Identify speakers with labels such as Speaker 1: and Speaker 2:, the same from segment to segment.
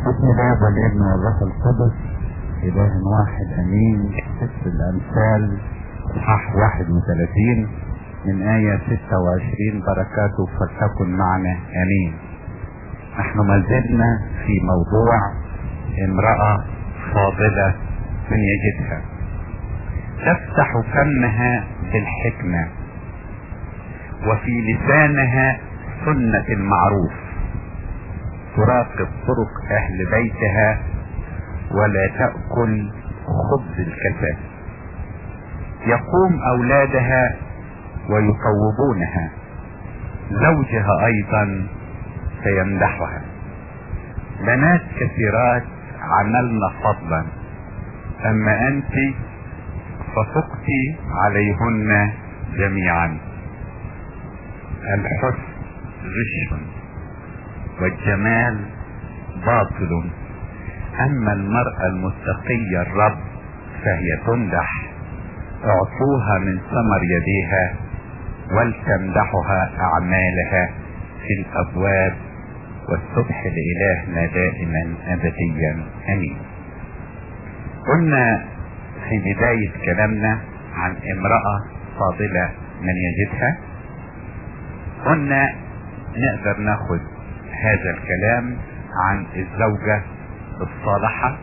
Speaker 1: بسم الله والابن والروح القدس إله واحد أمين سفر الأمثال صح 31 من آية 26 بركاته فلتكن معنا أمين نحن ما زلنا في موضوع امرأة فاضلة من يجدها تفتح فمها بالحكمة وفي لسانها سنة المعروف تراقب طرق أهل بيتها ولا تأكل خبز الكساد يقوم أولادها ويصوبونها زوجها أيضا فيمدحها بنات كثيرات عملن فضلا أما أنت ففقت عليهن جميعا الحسن غش والجمال باطل اما المرأة المتقية الرب فهي تمدح اعطوها من ثمر يديها ولتمدحها اعمالها في الابواب والصبح لالهنا دائما ابديا امين قلنا في بداية كلامنا عن امرأة فاضلة من يجدها قلنا نقدر ناخد هذا الكلام عن الزوجة الصالحة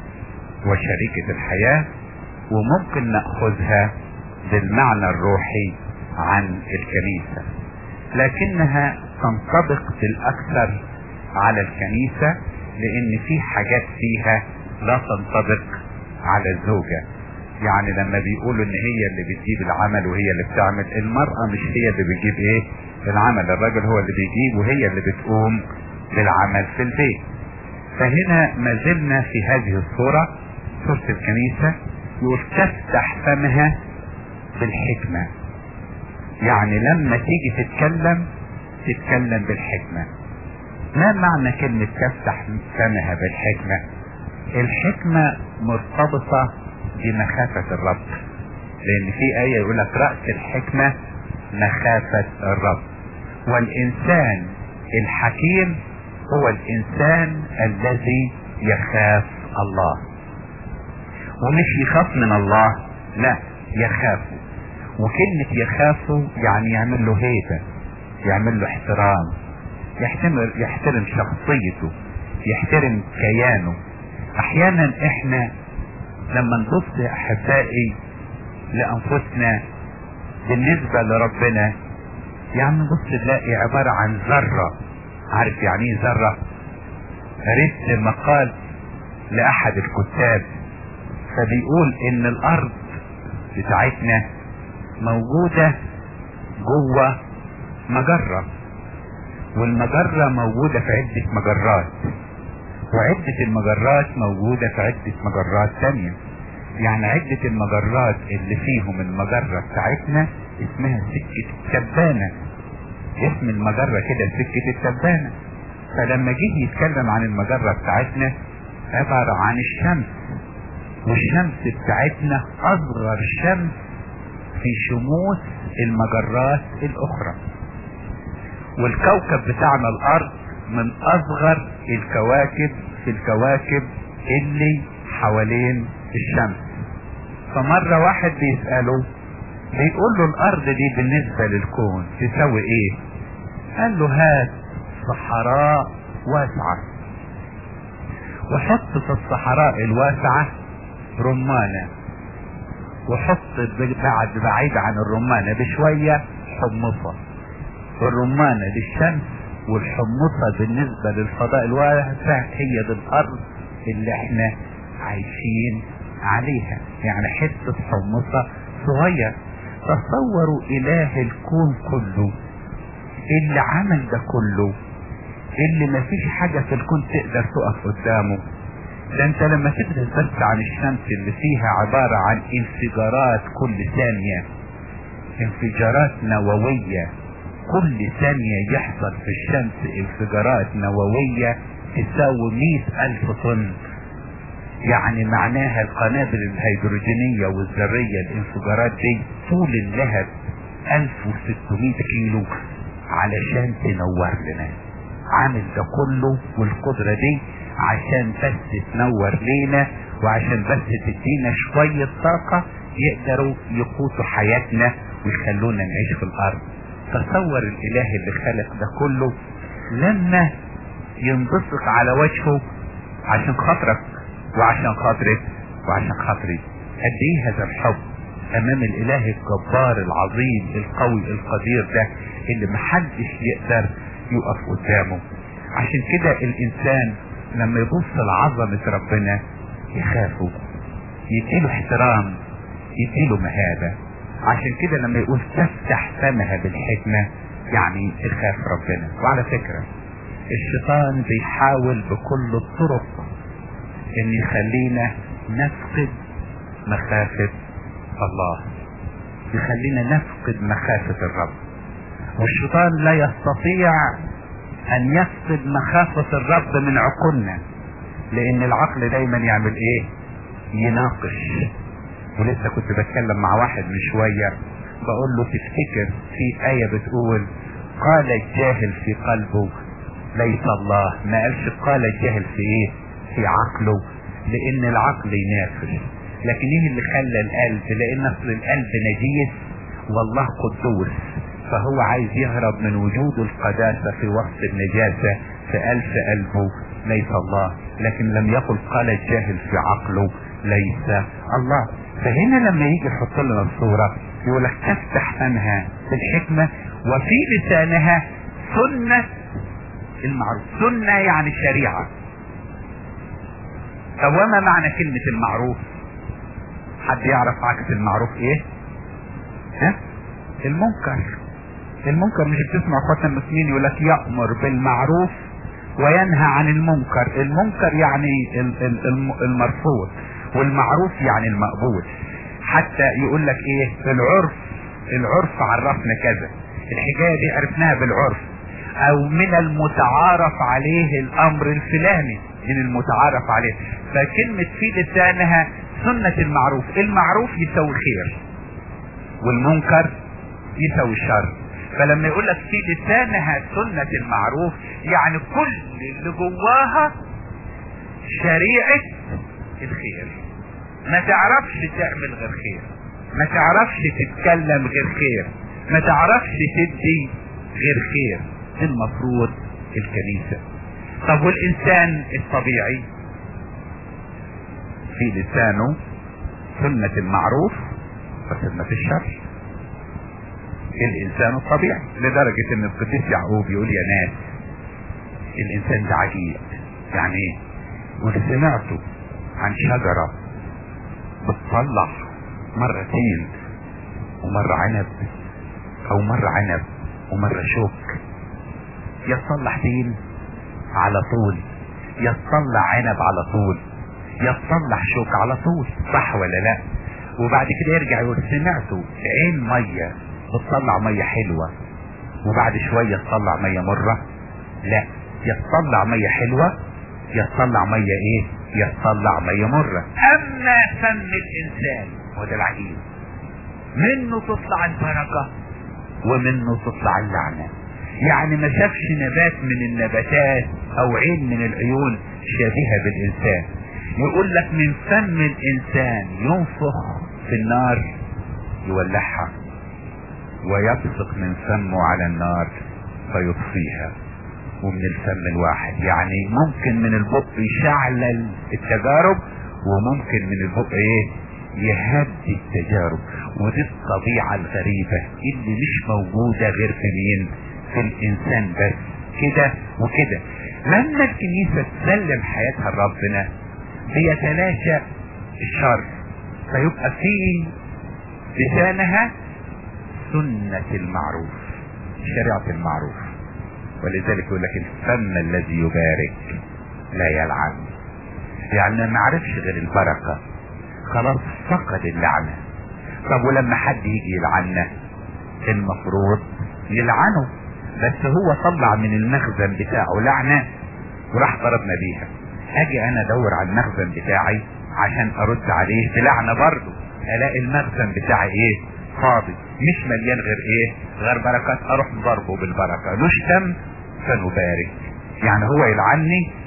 Speaker 1: وشريكة الحياة وممكن نأخذها بالمعنى الروحي عن الكنيسة لكنها تنطبق بالأكثر على الكنيسة لأن في حاجات فيها لا تنطبق على الزوجة يعني لما بيقولوا ان هي اللي بتجيب العمل وهي اللي بتعمل المرأة مش هي اللي بتجيب ايه العمل الراجل هو اللي بيجيب وهي اللي بتقوم بالعمل في البيت فهنا ما زلنا في هذه الصورة صورة الكنيسة يقول تفتح فمها بالحكمة يعني لما تيجي تتكلم تتكلم بالحكمة ما معنى كلمة تفتح فمها بالحكمة الحكمة مرتبطة بمخافة الرب لان في آية يقول لك رأس الحكمة مخافة الرب والإنسان الحكيم هو الإنسان الذي يخاف الله ومش يخاف من الله لا يخافه وكلمة يخافه يعني يعمل له هيبة يعمل له احترام يحترم, يحترم شخصيته يحترم كيانه احيانا احنا لما نبص يا احبائي لانفسنا بالنسبة لربنا يعني نبص نلاقي عبارة عن ذرة عارف يعني ايه ذرة قريت مقال لاحد الكتاب فبيقول ان الارض بتاعتنا موجودة جوه مجرة والمجرة موجودة في عدة مجرات وعدة المجرات موجودة في عدة مجرات تانية يعني عدة المجرات اللي فيهم المجرة بتاعتنا اسمها سكة التبانة اسم المجرة كده سكة التبانة فلما جه يتكلم عن المجرة بتاعتنا عبارة عن الشمس والشمس بتاعتنا اصغر شمس في شموس المجرات الاخرى والكوكب بتاعنا الارض من اصغر الكواكب في الكواكب اللي حوالين الشمس فمرة واحد بيسأله بيقول له الارض دي بالنسبة للكون تساوي ايه قال له هات صحراء واسعة وحط في الصحراء الواسعة رمانة وحط بعد بعيد عن الرمانة بشوية حمصة الرمانة للشمس والحمصة بالنسبة للفضاء الواسع هي دي الارض اللي احنا عايشين عليها يعني حتة حمصة صغير تصوروا اله الكون كله اللي عمل ده كله اللي ما فيش حاجة في الكون تقدر تقف قدامه ده انت لما تدرس بس عن الشمس اللي فيها عبارة عن انفجارات كل ثانية انفجارات نووية كل ثانية يحصل في الشمس انفجارات نووية تساوي مئة الف طن يعني معناها القنابل الهيدروجينية والذرية الانفجارات دي طول اللهب 1600 كيلو علشان تنور لنا عامل ده كله والقدرة دي عشان بس تنور لينا وعشان بس تدينا شوية طاقة يقدروا يقوتوا حياتنا ويخلونا نعيش في الارض تصور الاله اللي خلق ده كله لما ينبسط على وجهه عشان خاطرك وعشان خاطرك وعشان خاطري قد ايه هذا الحب امام الاله الجبار العظيم القوي القدير ده اللي محدش يقدر يقف قدامه عشان كده الانسان لما يبص لعظمة ربنا يخافه يديله احترام يديله مهابة عشان كده لما يقول تفتح فمها بالحكمة يعني تخاف ربنا وعلى فكرة الشيطان بيحاول بكل الطرق ان يخلينا نفقد مخافة الله يخلينا نفقد مخافة الرب والشيطان لا يستطيع ان يفقد مخافة الرب من عقولنا لان العقل دايما يعمل ايه يناقش ولسه كنت بتكلم مع واحد من شوية بقول له تفتكر في آية بتقول قال الجاهل في قلبه ليس الله ما قالش قال الجاهل في ايه في عقله لان العقل ينافس لكن ايه اللي خلى القلب لان اصل القلب نجيس والله قدوس فهو عايز يهرب من وجود القداسة في وسط النجاسة فقال في قلبه ليس الله لكن لم يقل قال الجاهل في عقله ليس الله فهنا لما يجي يحط لنا الصورة يقول لك تفتح فمها بالحكمة وفي لسانها سنة المعروف سنة يعني شريعة طب وما معنى كلمة المعروف حد يعرف عكس المعروف ايه ها المنكر المنكر مش بتسمع اخواتنا المسلمين يقول لك يأمر بالمعروف وينهى عن المنكر المنكر يعني المرفوض والمعروف يعني المقبول حتى يقول لك ايه العرف العرف عرفنا كذا الحكايه دي عرفناها بالعرف او من المتعارف عليه الامر الفلاني من المتعارف عليه فكلمة في لسانها سنة المعروف المعروف يسوي خير والمنكر يسوي شر فلما يقول لك في لسانها سنة المعروف يعني كل اللي جواها شريعة الخير ما تعرفش تعمل غير خير ما تعرفش تتكلم غير خير ما تعرفش تدي غير خير المفروض الكنيسة طب والإنسان الطبيعي في لسانه سنة المعروف وسنة الشر الإنسان الطبيعي لدرجة إن القديس يعقوب يقول يا ناس الإنسان ده عجيب يعني إيه؟ يقول سمعته عن شجرة بتطلع مرة تين ومرة عنب أو مرة عنب ومرة شوك يطلع تين على طول يطلع عنب على طول يطلع شوك على طول صح ولا لا وبعد كده يرجع يقول سمعته عين مية بتطلع مية حلوة وبعد شوية تطلع مية مرة لا يطلع مية حلوة يطلع مية ايه يطلع مية مرة اما فم الانسان وده العجيب منه تطلع البركة ومنه تطلع اللعنة يعني ما شافش نبات من النباتات او عين من العيون شبيهة بالانسان يقول لك من فم الانسان ينفخ في النار يولعها ويبصق من فمه على النار فيطفيها ومن الفم الواحد يعني ممكن من البق يشعلل التجارب وممكن من البق ايه يهدي التجارب ودي الطبيعة الغريبة اللي مش موجودة غير في مين في الانسان بس كده وكده لما الكنيسة تسلم حياتها لربنا بيتلاشى الشر فيبقى في لسانها سنة المعروف شريعة المعروف ولذلك يقول لك الفم الذي يبارك لا يلعن يعني ما عرفش غير البركة خلاص فقد اللعنة طب ولما حد يجي يلعننا المفروض يلعنه بس هو طلع من المخزن بتاعه لعنة وراح ضربنا بيها اجي انا ادور على المخزن بتاعي عشان ارد عليه بلعنة برضه الاقي المخزن بتاعي ايه فاضي مش مليان غير ايه غير بركات اروح ضربه بالبركة نشتم فنبارك يعني هو يلعني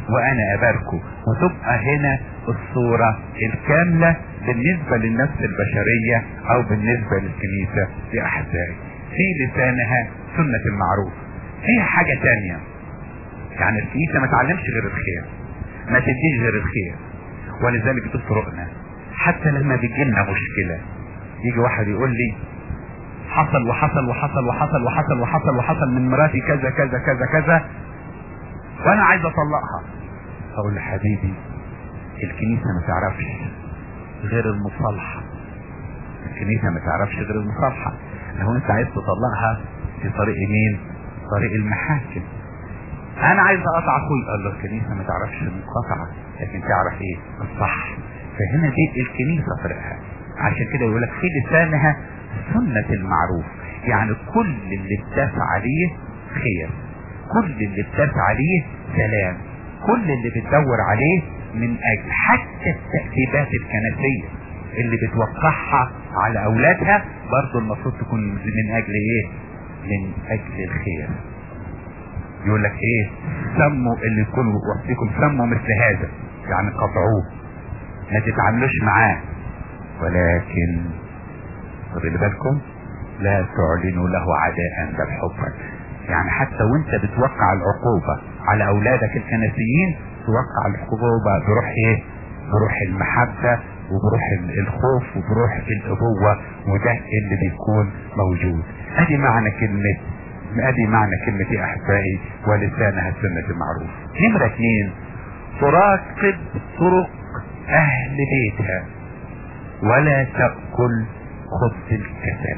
Speaker 1: وانا اباركه وتبقى هنا الصورة الكاملة بالنسبة للنفس البشرية او بالنسبة للكنيسة في احزائي في لسانها سنة المعروف فيها حاجة تانية يعني الكنيسة ما تعلمش غير الخير ما تديش غير الخير ولذلك تفرقنا حتى لما بيجي لنا مشكلة يجي واحد يقول لي حصل وحصل وحصل وحصل وحصل وحصل وحصل من مراتي كذا كذا كذا كذا وانا عايز اطلقها اقول لحبيبي الكنيسة ما تعرفش غير المصالحة الكنيسة ما تعرفش غير المصالحة لو انت عايز تطلقها في طريق مين طريق المحاكم انا عايز اقطع اخوي قال له الكنيسة ما تعرفش المقاطعة لكن تعرف ايه الصح فهنا دي الكنيسة طريقها عشان كده يقول لك في لسانها سنة المعروف يعني كل اللي بتدافع عليه خير كل اللي بتدافع عليه سلام كل اللي بتدور عليه من اجل حتى التأديبات الكنسية اللي بتوقعها على اولادها برضو المفروض تكون من اجل ايه من اجل الخير يقول لك ايه سموا اللي يكون وصيكم سموا مثل هذا يعني قطعوه ما تتعاملوش معاه ولكن خدوا بالكم لا تعلنوا له عداء بل حبا يعني حتى وانت بتوقع العقوبة على اولادك الكنسيين توقع العقوبة بروح ايه بروح المحبة وبروح الخوف وبروح الابوة وده اللي بيكون موجود ادي معنى كلمة ادي معنى كلمة يا احبائي ولسانها السنة المعروف نمرة اثنين تراقب طرق اهل بيتها ولا تأكل خبز الكسل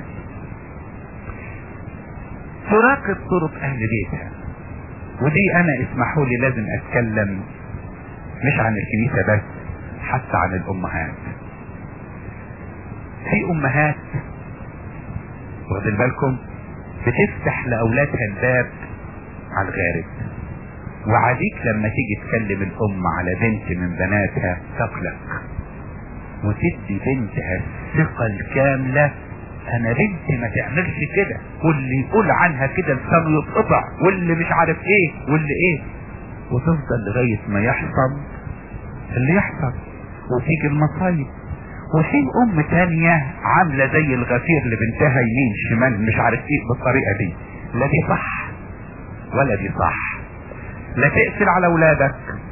Speaker 1: تراقب طرق اهل بيتها ودي انا اسمحوا لي لازم اتكلم مش عن الكنيسة بس حتى عن الامهات في امهات واخدين بالكم بتفتح لاولادها الباب على الغارب وعليك لما تيجي تكلم الام على بنت من بناتها تقلق وتدي بنتها الثقة الكاملة انا بنتي ما تعملش كده واللي يقول عنها كده لسانه يتقطع واللي مش عارف ايه واللي ايه وتفضل لغاية ما يحصل اللي يحصل وتيجي المصايب وفي ام تانية عاملة زي الغفير لبنتها يمين شمال مش عارف ايه بالطريقة دي لا دي صح ولا دي صح لا تقفل على اولادك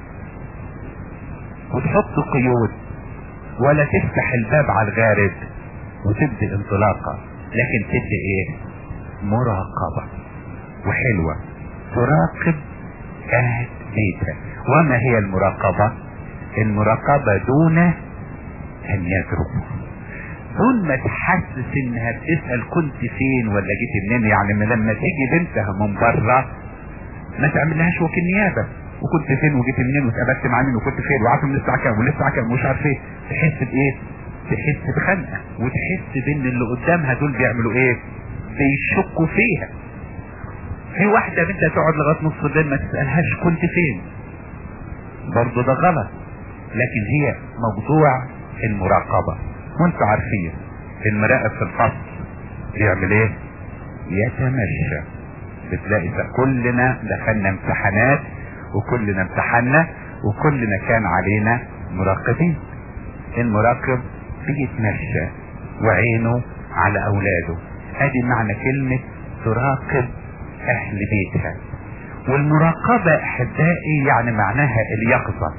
Speaker 1: وتحط قيود ولا تفتح الباب على الغارب وتبدي انطلاقة لكن تدي ايه مراقبة وحلوة تراقب اهل بيتها وما هي المراقبة المراقبة دون ان يضرب دون ما تحسس انها بتسأل كنت فين ولا جيت منين يعني لما تيجي بنتها من بره ما تعملهاش وكيل نيابه وكنت فين وجيت منين واتقابلت مع مين وكنت فين وعارف من الساعه كام ولسه كام ومش عارف ايه تحس بايه تحس بخنقه وتحس بان اللي قدامها دول بيعملوا ايه بيشكوا فيها في واحده بنتها تقعد لغايه نص الليل ما تسالهاش كنت فين برضه ده غلط لكن هي موضوع المراقبه وانتوا عارفين المراقب في الفصل بيعمل ايه يتمشى بتلاقي كلنا دخلنا امتحانات وكلنا امتحنا وكلنا كان علينا مراقبين المراقب بيتمشى وعينه على اولاده ادي معنى كلمة تراقب اهل بيتها والمراقبة احبائي يعني معناها اليقظة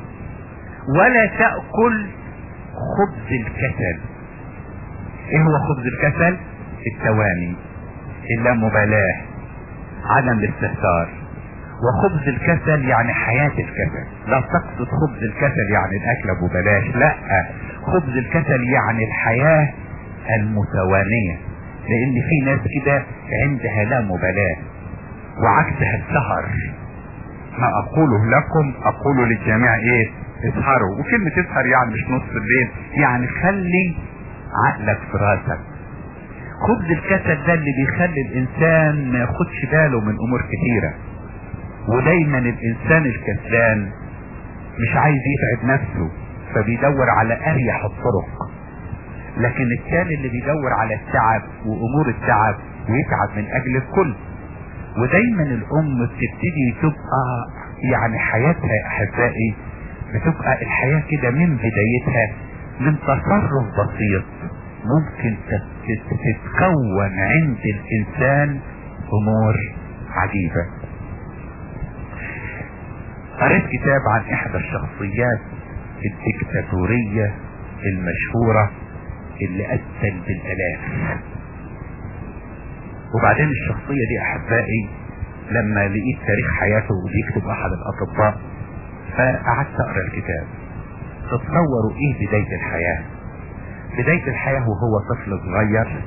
Speaker 1: ولا تأكل خبز الكسل ايه هو خبز الكسل التواني اللامبالاة عدم الاستهتار وخبز الكسل يعني حياة الكسل لا تقصد خبز الكسل يعني الاكل ابو بلاش لا خبز الكسل يعني الحياة المتوانية لان في ناس كده عندها لا مبالاة وعكسها السهر ما اقوله لكم اقوله للجميع ايه اسهروا وكلمة اسهر يعني مش نص الليل يعني خلي عقلك في راسك خبز الكسل ده اللي بيخلي الانسان ما ياخدش باله من امور كتيرة ودايما الانسان الكسلان مش عايز يتعب نفسه فبيدور على اريح الطرق لكن الثاني اللي بيدور على التعب وامور التعب ويتعب من اجل الكل ودايما الام بتبتدي تبقى يعني حياتها يا احبائي بتبقى الحياة كده من بدايتها من تصرف بسيط ممكن تتكون عند الانسان امور عجيبة قريت كتاب عن احدى الشخصيات الدكتاتورية المشهورة اللي قتل بالالاف وبعدين الشخصية دي احبائي لما لقيت تاريخ حياته وبيكتب احد الاطباء فقعدت اقرا الكتاب تتصوروا ايه بداية الحياة بداية الحياة وهو طفل صغير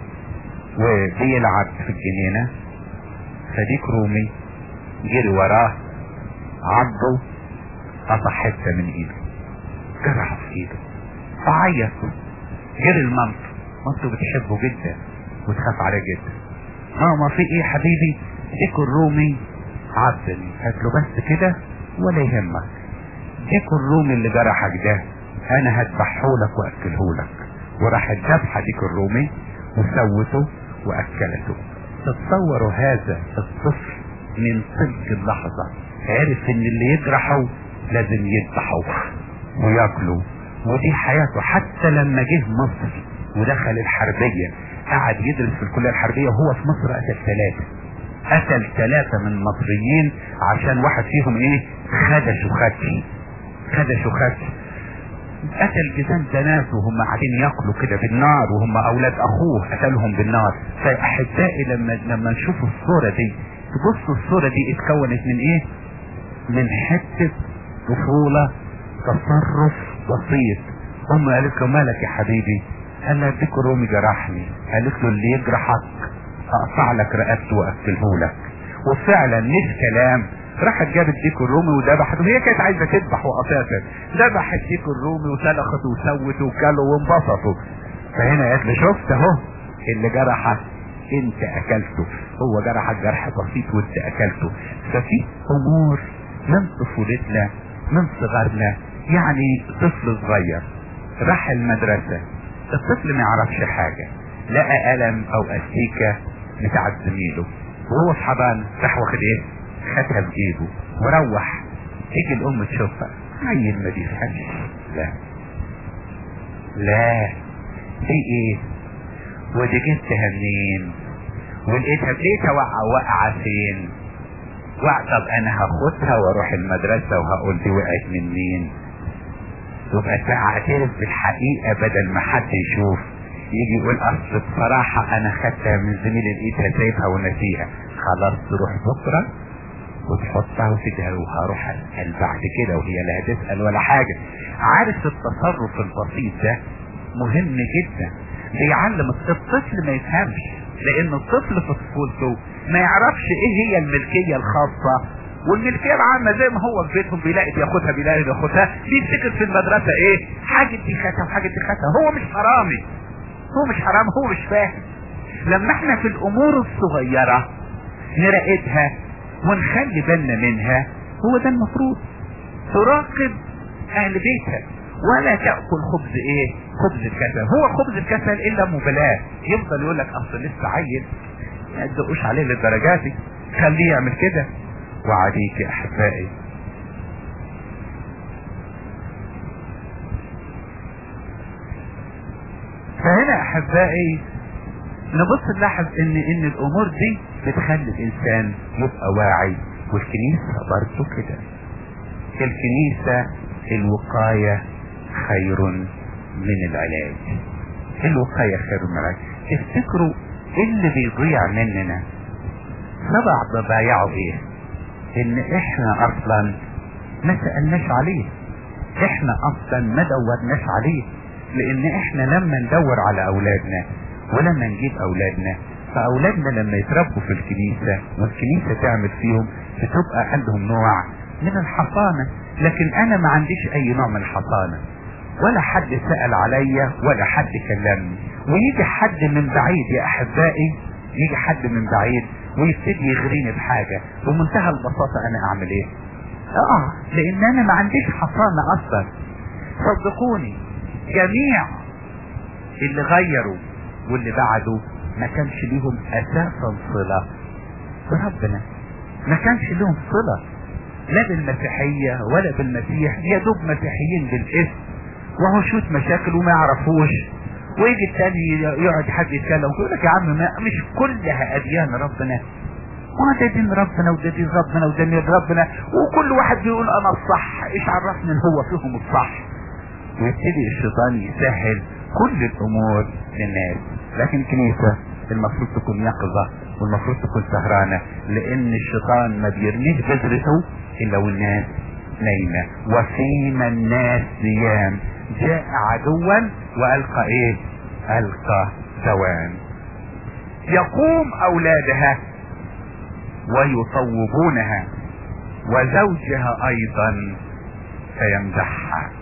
Speaker 1: وبيلعب في الجنينة صديق رومي جري وراه عضه قطع حتة من ايده جرحه في ايده فعيط جري لمامته مامته بتحبه جدا وتخاف عليه جدا ماما في ايه حبيبي ديكو الرومي عضني قالت له بس كده ولا يهمك ديكو الرومي اللي جرحك ده انا هذبحهولك واكلهولك وراح ذبح ديكو الرومي وسوته واكلته تتصوروا هذا الطفل من تلك اللحظة عرف ان اللي يجرحه لازم يذبحه وياكله ودي حياته حتى لما جه مصر ودخل الحربية قعد يدرس في الكلية الحربية وهو في مصر قتل ثلاثة قتل ثلاثة من المصريين عشان واحد فيهم ايه خدش وخدش خدش وخدش قتل جزام ناس وهم قاعدين ياكلوا كده بالنار وهم اولاد اخوه قتلهم بالنار فاحبائي لما لما نشوف الصورة دي تبصوا الصورة دي اتكونت من ايه من حتة طفولة تصرف بسيط ام قالت له مالك يا حبيبي قال لها ديك الرومي جرحني قالت له اللي يجرحك اقطع لك رقبته واقتله لك وفعلا مش كلام راحت جابت ديك الرومي وذبحته وهي كانت عايزه تذبح اساسا ذبحت ديك الرومي وسلخته وسوته وكله وانبسطوا فهنا قالت له شفت اهو اللي جرحك انت اكلته هو جرحك جرح بسيط وانت اكلته ففي امور من طفولتنا من صغرنا يعني طفل صغير راح المدرسة الطفل ما يعرفش حاجة لقى قلم او استيكة بتاعت زميله وهو صحبان راح واخد ايه خدها بجيبه وروح تيجي الام تشوفها عيل ما بيفهمش لا لا دي ايه ودي جبتها منين ولقيتها لقيتها واقعة واقعة فين وقع طب انا هاخدها واروح المدرسة وهقول دي وقعت من مين تبقى تعترف بالحقيقة بدل ما حد يشوف يجي يقول اصل بصراحة انا خدتها من زميل لقيتها سايبها ونسيها خلاص تروح بكرة وتحطها وتجهل وهروح اسأل بعد كده وهي لا هتسأل ولا حاجة عارف التصرف البسيط ده مهم جدا بيعلم الطفل ما يفهمش لان الطفل في طفولته ما يعرفش ايه هي الملكية الخاصة والملكية العامة زي ما هو في بيتهم بيلاقي بياخدها بيلاقي بياخدها بيفتكر في المدرسة ايه حاجة دي خدها وحاجة دي خدها هو مش حرامي هو مش حرام هو مش فاهم لما احنا في الامور الصغيرة نراقبها ونخلي بالنا منها هو ده المفروض تراقب اهل بيتك ولا تأكل خبز ايه خبز الكسل هو خبز الكسل الا مبالاة يفضل يقول لك اصل لسه عيل ما تدقوش عليه للدرجات دي خليه يعمل كده وعليك يا احبائي فهنا احبائي نبص نلاحظ ان ان الامور دي بتخلي الانسان يبقى واعي والكنيسة برضه كده الكنيسة الوقاية خير من العلاج الوقاية خير من العلاج تفتكروا اللي بيضيع مننا سبع ضبايعه ايه ان احنا اصلا ما سألناش عليه احنا اصلا ما دورناش عليه لان احنا لما ندور على اولادنا ولما نجيب اولادنا فاولادنا لما يتربوا في الكنيسة والكنيسة تعمل فيهم بتبقى عندهم نوع من الحصانة لكن انا ما عنديش اي نوع من الحصانة ولا حد سأل عليا ولا حد كلمني ويجي حد من بعيد يا احبائي يجي حد من بعيد ويبتدي يغريني بحاجة بمنتهى البساطة انا اعمل ايه اه لان انا ما عنديش حصانة اصلا صدقوني جميع اللي غيروا واللي بعدوا ما كانش ليهم اساسا صلة بربنا ما كانش لهم صلة لا بالمسيحية ولا بالمسيح يا دوب مسيحيين بالاسم وهو شوت مشاكل وما يعرفوش ويجي التاني يقعد حد يتكلم ويقول لك يا عم ما مش كلها اديان ربنا ما ده دين ربنا وده دين ربنا وده دين ربنا وكل واحد بيقول انا الصح ايش عرفني ان هو فيهم الصح ويبتدي الشيطان يسهل كل الامور للناس لكن الكنيسة المفروض تكون يقظة والمفروض تكون سهرانة لان الشيطان ما بيرميش بذرته الا والناس نايمة وفيما الناس نيام جاء عدوا والقى ايه القى دوان يقوم اولادها ويصوبونها وزوجها ايضا فيمدحها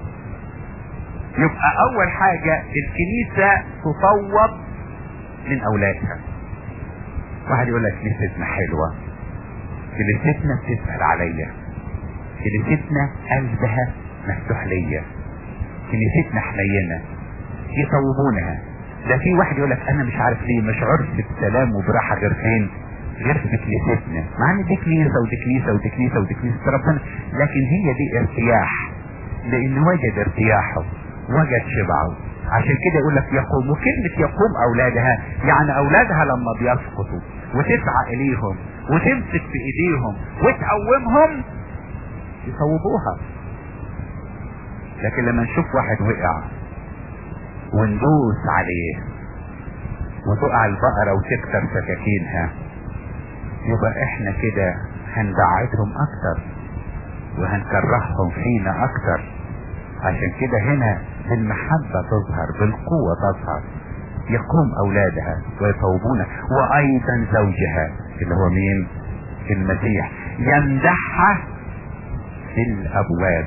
Speaker 1: يبقى اول حاجة الكنيسة تصوب من اولادها واحد يقول لك كنيستنا حلوة كنيستنا بتسأل عليا كنيستنا قلبها مفتوح ليا كنيستنا حنينة يصوبونها ده في واحد يقول لك انا مش عارف ليه مش عرف بسلام وبراحة غير فين غير في كنيستنا مع ان دي كنيسة ودي كنيسة ودي كنيسة ودي كنيسة ربنا لكن هي دي ارتياح لان وجد ارتياحه وجد شبعه عشان كده يقول لك يقوم وكلمة يقوم اولادها يعني اولادها لما بيسقطوا وتسعى اليهم وتمسك في ايديهم وتقومهم يصوبوها لكن لما نشوف واحد وقع وندوس عليه وتقع البقرة وتكسر سكاكينها يبقى احنا كده هنبعدهم اكتر وهنكرههم فينا اكتر عشان كده هنا بالمحبة تظهر بالقوة تظهر يقوم اولادها ويصوبونها وايضا زوجها اللي هو مين المسيح يمدحها في الابواب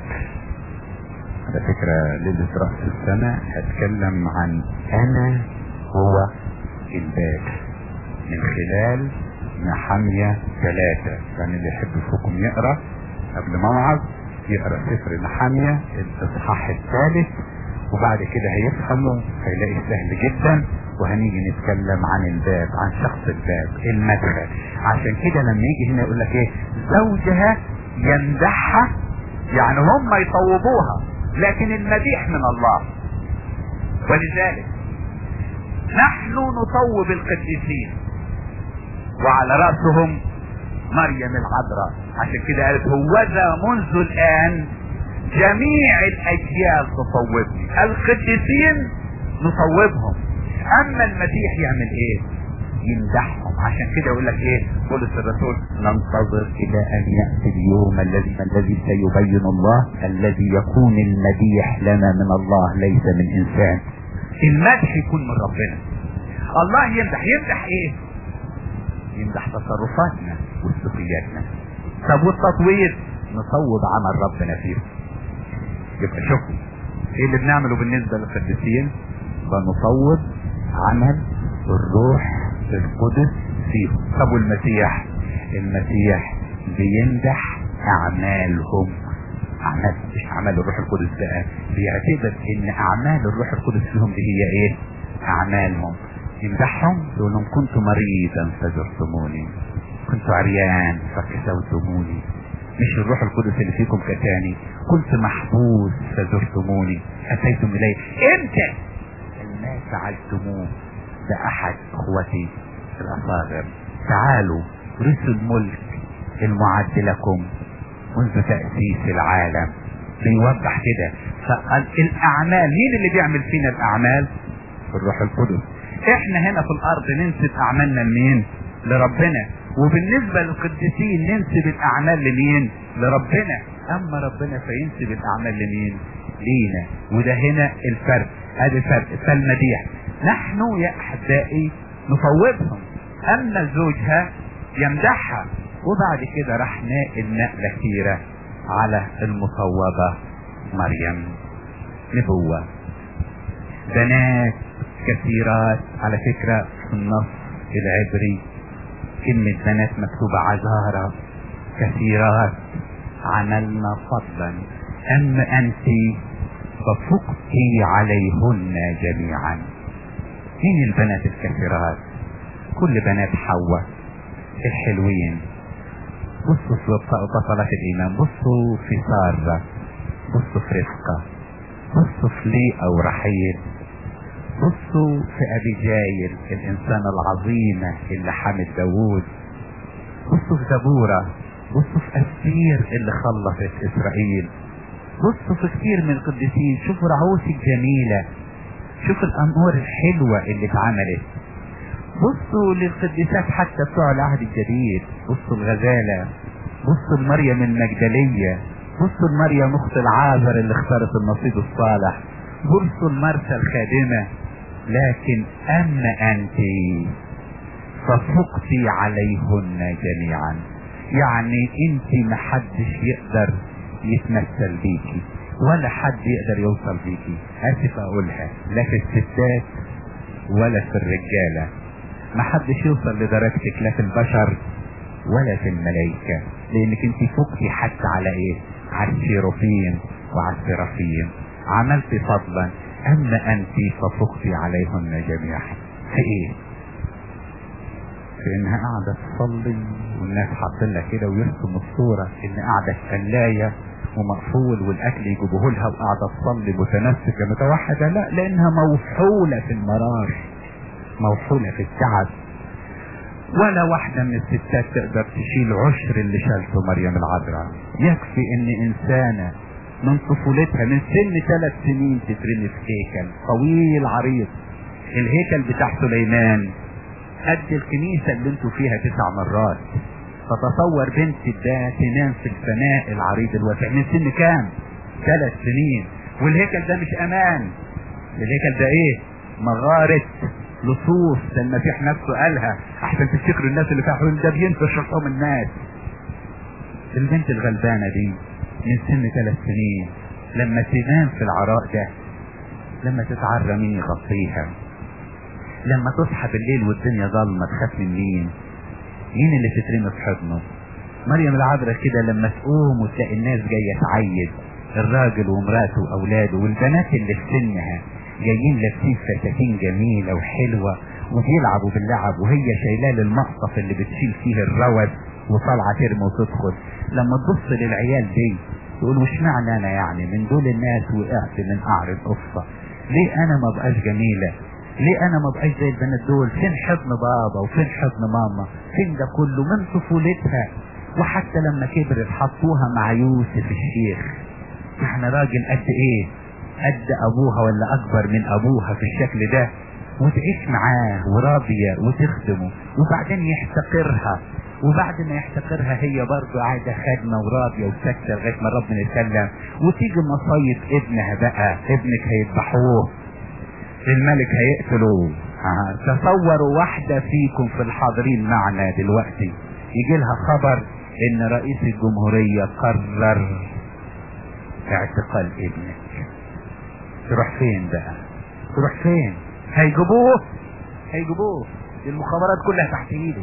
Speaker 1: على فكرة ليلة رأس السنة هتكلم عن انا هو الباب من خلال نحمية ثلاثة يعني اللي يحب فيكم يقرأ قبل ما اوعظ يقرأ سفر نحمية الاصحاح الثالث وبعد كده هيفهمه هيلاقي سهل جدا وهنيجي نتكلم عن الباب عن شخص الباب المدخل عشان كده لما يجي هنا يقول لك ايه زوجها يمدحها يعني هم يصوبوها لكن المديح من الله ولذلك نحن نصوب القديسين وعلى رأسهم مريم العذراء عشان كده قالت هوذا منذ الآن جميع الأجيال تصوبني القديسين نصوبهم أما المسيح يعمل إيه؟ يمدحهم عشان كده يقول لك ايه بولس الرسول ننتظر الى ان ياتي اليوم الذي الذي سيبين الله الذي يكون المديح لنا من الله ليس من انسان المدح يكون من ربنا الله يمدح يمدح ايه يمدح تصرفاتنا وسلوكياتنا طب والتطوير نصوب عمل ربنا فيه يبقى شوفوا ايه اللي بنعمله بالنسبه للقديسين بنصوب عمل الروح القدس فيهم طب والمسيح المسيح بيمدح اعمالهم اعمال مش اعمال الروح القدس بقى بيعتبر ان اعمال الروح القدس فيهم دي هي ايه اعمالهم يمدحهم يقول لهم كنت مريضا فزرتموني كنت عريان فكسوتموني مش الروح القدس اللي فيكم كتاني كنت محبوس فزرتموني اتيتم الي امتى ما فعلتموه بأحد اخوتي الاصاغر تعالوا رثوا الملك المعد لكم منذ تأسيس العالم بيوضح كده فالاعمال مين اللي بيعمل فينا الاعمال الروح القدس احنا هنا في الارض ننسب اعمالنا لمين لربنا وبالنسبة للقديسين ننسب الاعمال لمين لربنا اما ربنا فينسب الاعمال لمين لينا وده هنا الفرق ادي الفرق فالمديح نحن يا احبائي نفوضهم اما زوجها يمدحها وبعد كده راح ناقل نقلة كثيرة على المصوبة مريم نبوة بنات كثيرات على فكرة في النص العبري كلمة بنات مكتوبة عذارى كثيرات عملنا فضلا أما أنت ففقت عليهن جميعا مين البنات الكثيرات كل بنات حواء الحلوين بصوا في بطلات الايمان بصوا في سارة بصوا في رفقة بصوا في ليئة ورحيل بصوا في ابيجايل الانسانة العظيمة اللي حمد داوود بصوا في زبورة بصوا في أسير اللي خلصت إسرائيل بصوا في كتير من القديسين شوفوا رعوس الجميلة شوفوا الأمور الحلوة اللي اتعملت بصوا للقديسات حتى بتوع العهد الجديد بصوا الغزالة بصوا لمريم المجدلية بصوا لمريم اخت العازر اللي اختارت النصيب الصالح بصوا لمرسى الخادمة لكن اما انت ففقتي عليهن جميعا يعني انت محدش يقدر يتمثل بيكي ولا حد يقدر يوصل بيكي اسف اقولها لا في الستات ولا في الرجالة محدش يوصل لدرجتك لا في البشر ولا في الملائكة لانك انت فقتي حتى على ايه على الشيروفين وعلى السرافين عملت فضلا اما انت ففقتي عليهن جميعا في ايه في انها قاعدة تصلي والناس حاطين لها كده ويرسموا الصورة ان قاعدة في قلاية ومقفول والاكل يجيبوه لها وقاعدة تصلي متنسكة متوحدة لا لانها موحولة في المرار موحولة في التعب ولا واحدة من الستات تقدر تشيل عشر اللي شالته مريم العذراء يكفي ان انسانة من طفولتها من سن ثلاث سنين تترمي في هيكل طويل عريض الهيكل بتاع سليمان قد الكنيسة اللي انتوا فيها تسع مرات فتصور بنت ده تنام في الفناء العريض الواسع من سن كام ثلاث سنين والهيكل ده مش امان الهيكل ده ايه مغارة لصوص ده المسيح نفسه قالها احسن تفتكروا الناس اللي فيها حلول ده بينفش شرطهم الناس البنت الغلبانة دي من سن ثلاث سنين لما تنام في العراء ده لما تتعرى مين يغطيها لما تصحى بالليل والدنيا ضلمة تخاف من مين مين اللي تترمي في حضنه مريم العذراء كده لما تقوم وتلاقي الناس جاية تعيد الراجل ومراته واولاده والبنات اللي في سنها جايين لابسين فساتين جميلة وحلوة وبيلعبوا باللعب وهي شايلاه للمقصف اللي بتشيل فيه الروث وطالعة ترمي وتدخل لما تبص للعيال دي تقول وش معنى انا يعني من دول الناس وقعت من قعر القصة ليه انا ما بقاش جميلة ليه انا ما بقاش زي البنات دول فين حضن بابا وفين حضن ماما فين ده كله من طفولتها وحتى لما كبرت حطوها مع يوسف الشيخ احنا راجل قد ايه قد ابوها ولا اكبر من ابوها في الشكل ده وتعيش معاه وراضية وتخدمه وبعدين يحتقرها وبعد ما يحتقرها هي برضه قاعدة خادمة وراضية وساكتة لغاية ما ربنا يسلم وتيجي مصايب ابنها بقى ابنك هيذبحوه الملك هيقتلوه آه. تصوروا واحدة فيكم في الحاضرين معنا دلوقتي يجي لها خبر ان رئيس الجمهورية قرر اعتقال ابنك تروح فين بقى تروح فين هيجيبوه هيجيبوه المخابرات كلها تحت ايده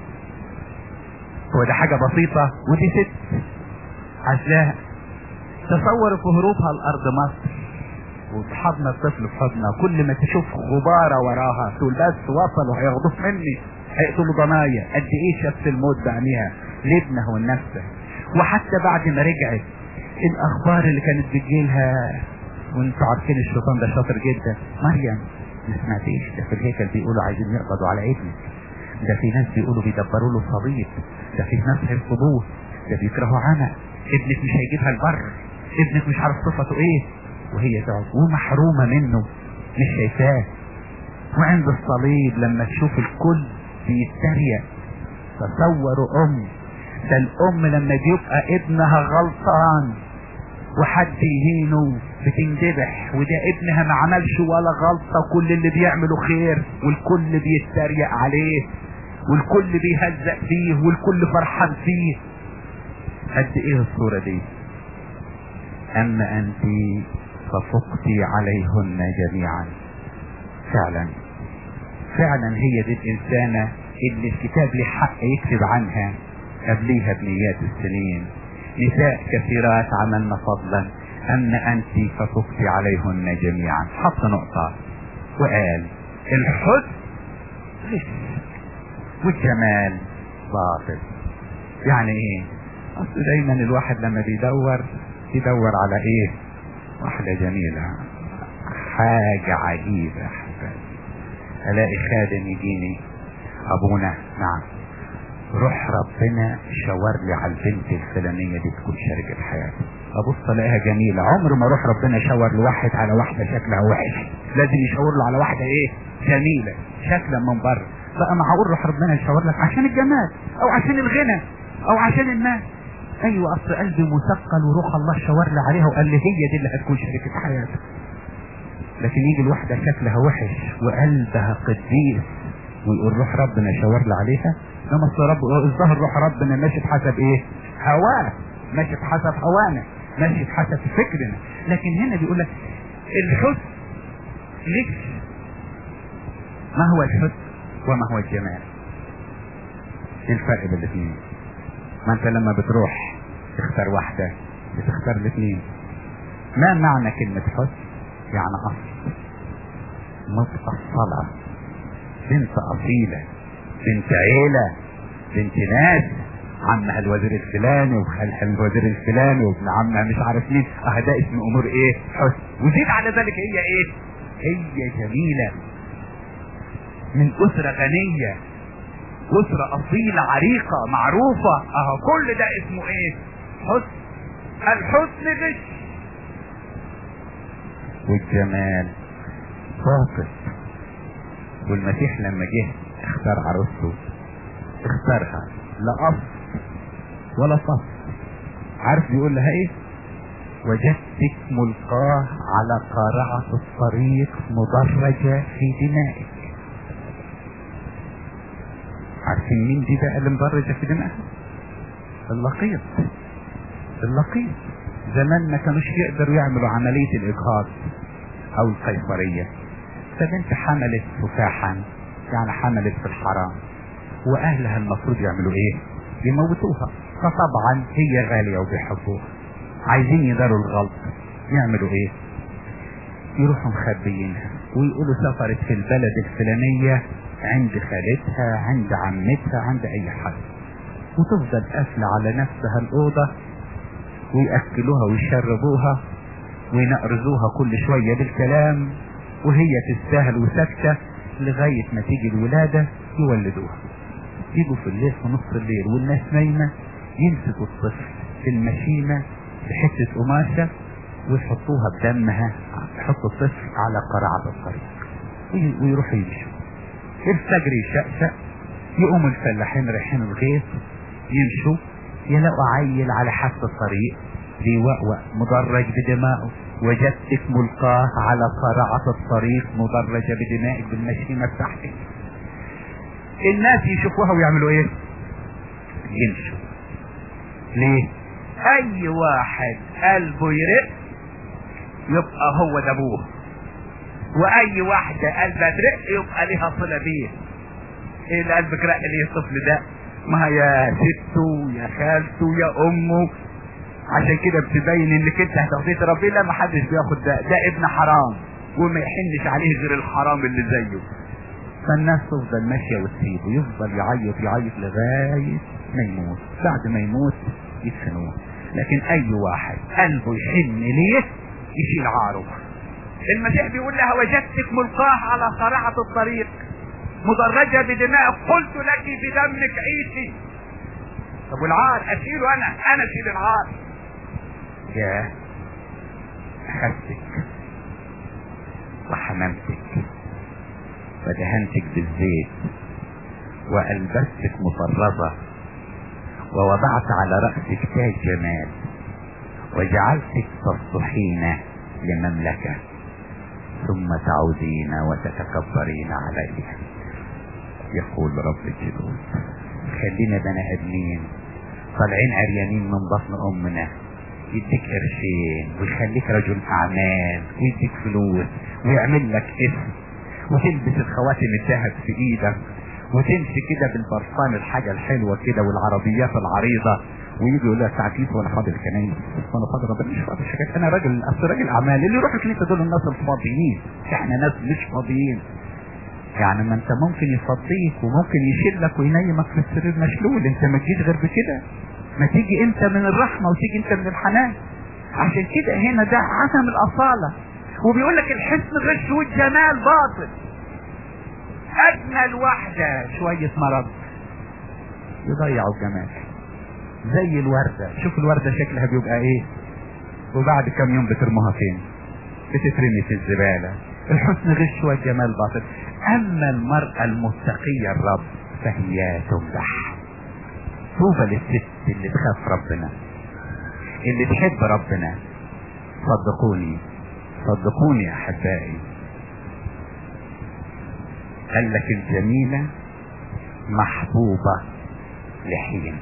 Speaker 1: هو ده حاجة بسيطة ودي ست عشان تصور في هروبها لأرض مصر وتحضن الطفل في حضنها كل ما تشوف غبارة وراها تقول بس وصلوا هياخدوه مني هيقتلوا ضنايا قد ايه شافت الموت بعينيها لابنها ولنفسها وحتى بعد ما رجعت الاخبار اللي كانت بتجيلها وانتوا عارفين الشيطان ده شاطر جدا مريم ما سمعتيش ده في الهيكل بيقولوا عايزين يقبضوا على ابنك ده في ناس بيقولوا بيدبروا له صليب ده في ناس هيرفضوه ده بيكرهوا عمى ابنك مش هيجيبها البر ابنك مش عارف صفته ايه وهي تقعد ومحرومة منه مش شايفاه وعند الصليب لما تشوف الكل بيتريق تصوروا ام ده الام لما بيبقى ابنها غلطان وحد يهينه بتندبح وده ابنها ما عملش ولا غلطة كل اللي بيعمله خير والكل بيتريق عليه والكل بيهزق فيه والكل فرحان فيه قد ايه الصورة دي اما انت ففقتي عليهن جميعا فعلا فعلا هي دي الانسانة اللي الكتاب له حق يكتب عنها قبليها بمئات السنين نساء كثيرات عملن فضلا اما انت ففقتي عليهن جميعا حط نقطة وقال الحسن غش والجمال باطل يعني ايه اصل دايما الواحد لما بيدور يدور على ايه واحدة جميلة حاجة عجيبة يا حبايبي الاقي خادم يجيني ابونا نعم روح ربنا شاور لي على البنت الفلانية دي تكون شريكة حياتي ابص الاقيها جميلة عمر ما روح ربنا شاور لواحد على واحدة شكلها وحش لازم يشاور له على واحدة ايه جميلة شكلا من بره بقى معقول روح ربنا يشاور لك عشان الجمال او عشان الغنى او عشان المال ايوه اصل قلبي مثقل وروح الله شاور لي عليها وقال لي هي دي اللي هتكون شريكة حياتك لكن يجي الواحدة شكلها وحش وقلبها قديس ويقول روح ربنا شاور لي عليها لما اصل رب الظاهر روح ربنا ماشي بحسب ايه هواه ماشي بحسب هوانا ماشي بحسب فكرنا لكن هنا بيقول لك الحسن ليش ما هو الحسن وما هو الجمال ايه الفرق بين الاثنين ما انت لما بتروح تختار واحدة بتختار الاثنين ما معنى كلمة حسن يعني اصل متأصلة بنت اصيلة بنت عيلة بنت ناس عمها الوزير الفلاني وخالها الوزير الفلاني وابن عمها مش عارف مين اه ده اسم امور ايه حسن وزيد على ذلك هي ايه هي جميلة من اسرة غنية اسرة اصيلة عريقة معروفة اهو كل ده اسمه ايه حسن الحسن غش والجمال باطل والمسيح لما جه اختار عروسته اختارها لا اصل ولا صف عارف بيقول لها ايه وجدتك ملقاه على قارعة الطريق مدرجة في دمائك عارفين مين دي بقى اللي مدرجة في دمائها اللقيط اللقيط زمان ما كانوش يقدروا يعملوا عملية الاجهاض او القيصرية فبنت حملت تفاحا يعني حملت في الحرام واهلها المفروض يعملوا ايه يموتوها فطبعا هي غالية وبيحبوها عايزين يداروا الغلط يعملوا ايه يروحوا مخبيينها ويقولوا سافرت في البلد الفلانية عند خالتها عند عمتها عند اي حد وتفضل قافلة على نفسها الأوضة ويأكلوها ويشربوها وينقرزوها كل شوية بالكلام وهي تستاهل وساكتة لغاية ما تيجي الولادة يولدوها يجوا في الليل في نص الليل والناس نايمة يمسكوا الطفل في المشيمة بحتة قماشة ويحطوها بدمها يحطوا الطفل على قرعة الطريق ويروحوا يمشوا الفجر يشقشق يقوموا الفلاحين رايحين الغيط يمشوا يلاقوا عيل على حافة الطريق بيوقوق مدرج بدمائه وجدتك ملقاه على قرعة الطريق مدرجة بدمائك بالمشيمة بتاعتك الناس يشوفوها ويعملوا ايه يمشوا ليه اي واحد قلبه يرق يبقى هو ده ابوه واي واحدة قلبها ترق يبقى ليها صلة بيه ايه اللي قلبك رق ليه الطفل ده ما يا سته يا خالته يا امه عشان كده بتبين انك انت هتاخديه ربنا لا ما حدش بياخد ده ده ابن حرام وما يحنش عليه غير الحرام اللي زيه فالناس تفضل ماشية وتسيبه يفضل يعيط يعيط لغاية ما يموت بعد ما يموت يدفنوه لكن اي واحد قلبه يحن ليه يشيل عاره المسيح بيقول لها وجدتك ملقاه على قرعة الطريق مدرجة بدماء قلت لك بدمك عيشي طب والعار اشيله انا انا اشيل العار يا اخذتك وحممتك ودهنتك بالزيت والبستك مطرزة ووضعت على رأسك تاج جمال وجعلتك تصلحين لمملكة ثم تعودين وتتكبرين عليها يقول رب الجنود خلينا بني ادمين طالعين عريانين من بطن امنا يديك قرشين ويخليك رجل اعمال ويديك فلوس ويعمل لك اسم وتلبس الخواتم الذهب في ايدك وتمشي كده بالبرفان الحاجة الحلوة كده والعربيات العريضة ويجي يقول لك تعكيس وانا فاضل كنايس وانا فاضل ربنا مش فاضل حاجات انا راجل اصل راجل اعمال اللي يروح الكنيسه دول الناس الفاضيين احنا ناس مش فاضيين يعني ما انت ممكن يفضيك وممكن يشيلك وينيمك في السرير مشلول انت ما تجيش غير بكده ما تيجي انت من الرحمة وتيجي انت من الحنان عشان كده هنا ده عدم الأصالة وبيقول لك الحسن غش والجمال باطل أجمل واحدة شوية مرض يضيعوا الجمال زي الوردة شوف الوردة شكلها بيبقى ايه وبعد كم يوم بترموها فين بتترمي في الزبالة الحسن غش والجمال باطل اما المرأة المتقية الرب فهي تمدح طوبى للست اللي تخاف ربنا اللي تحب ربنا صدقوني صدقوني احبائي قال لك الجميلة محبوبة لحين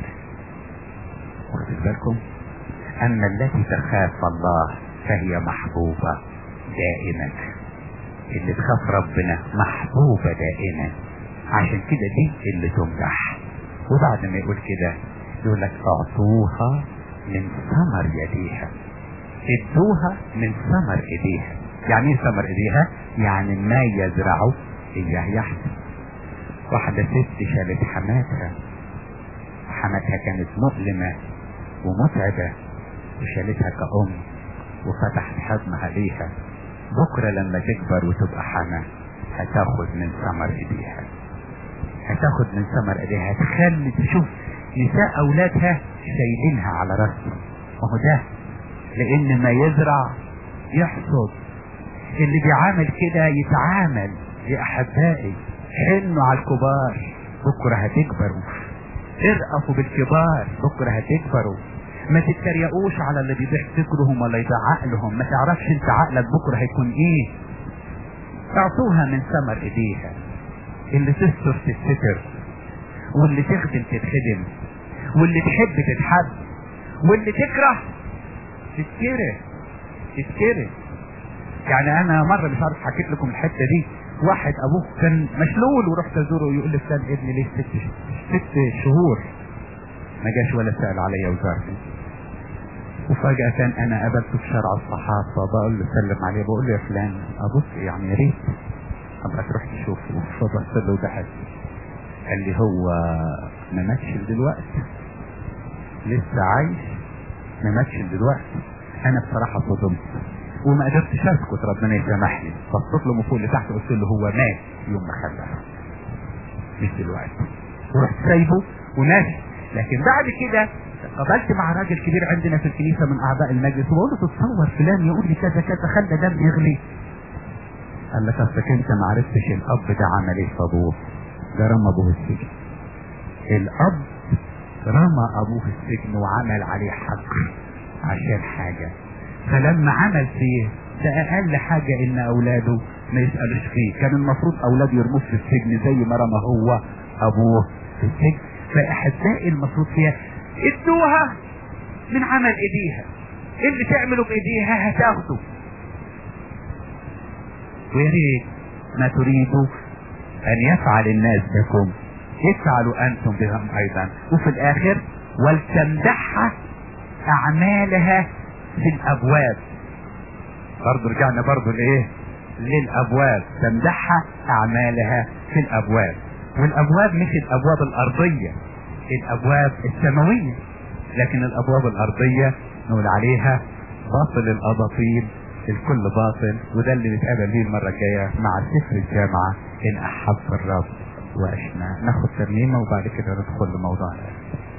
Speaker 1: واخد بالكم اما التي تخاف الله فهي محبوبة دائما اللي تخاف ربنا محبوبة دائما عشان كده دي اللي تمدح وبعد ما يقول كده يقول لك اعطوها من ثمر يديها ادوها من ثمر ايديها يعني ايه ثمر ايديها يعني ما يزرعه اياه يحصل واحدة ست شالت حماتها حماتها كانت مؤلمة ومتعبة وشالتها كأم وفتحت حضنها ليها بكرة لما تكبر وتبقى حما هتاخد من ثمر ايديها هتاخد من ثمر ايديها هتخلي تشوف نساء اولادها شايلينها على راسهم وهو ده لان ما يزرع يحصد اللي بيعامل كده يتعامل يا احبائي حنوا على الكبار بكره هتكبروا ارقفوا بالكبار بكره هتكبروا ما تتريقوش على اللي بيضيع فكرهم ولا يضيع عقلهم ما تعرفش انت عقلك بكره هيكون ايه اعطوها من ثمر ايديها اللي تستر تتستر واللي تخدم تتخدم واللي تحب تتحب واللي تكره تتكره تتكره يعني انا مرة مش عارف حكيت لكم الحتة دي واحد ابوه كان مشلول ورحت ازوره ويقول لي استاذ ابني ليه ست ست شهور ما جاش ولا سأل عليا وزارتي وفجأة انا قابلته في شارع الصحافة بقول له سلم عليه بقول له يا فلان ابص يعني يا ريت ابقى تروح تشوفه فبص له وضحك قال لي هو ما ماتش دلوقتي لسه عايش ما ماتش دلوقتي انا بصراحة صدمت وما قدرتش اسكت ربنا يسامحني بصيت له من فوق لتحت قلت له هو مات يوم ما خلف مش دلوقتي ورحت سايبه وناشي لكن بعد كده قابلت مع راجل كبير عندنا في الكنيسة من أعضاء المجلس وبقول له تتصور فلان يقول لي كذا كذا خلى دم يغلي قال لك أصلك أنت ما عرفتش الأب ده عمل إيه في أبوه ده رمى أبوه السجن الأب رمى أبوه السجن وعمل عليه حجر عشان حاجة فلما عمل فيه ده أقل حاجة إن أولاده ما يسألوش فيه كان المفروض أولاده يرموه في السجن زي ما رمى هو أبوه في السجن فأحبائي المفروض فيها ادوها من عمل ايديها اللي تعمله بايديها هتاخده ويا ريت ما تريدوا ان يفعل الناس بكم افعلوا انتم بهم ايضا وفي الاخر ولتمدحها اعمالها في الابواب برضو رجعنا برضو لايه للابواب تمدحها اعمالها في الابواب والابواب مش الابواب الارضيه الابواب السماوية لكن الابواب الارضية نقول عليها باطل الاباطيل الكل باطل وده اللي نتقابل بيه المرة الجاية مع سفر الجامعة ان احب الرب واشنا ناخد ترنيمة وبعد كده ندخل لموضوع الآن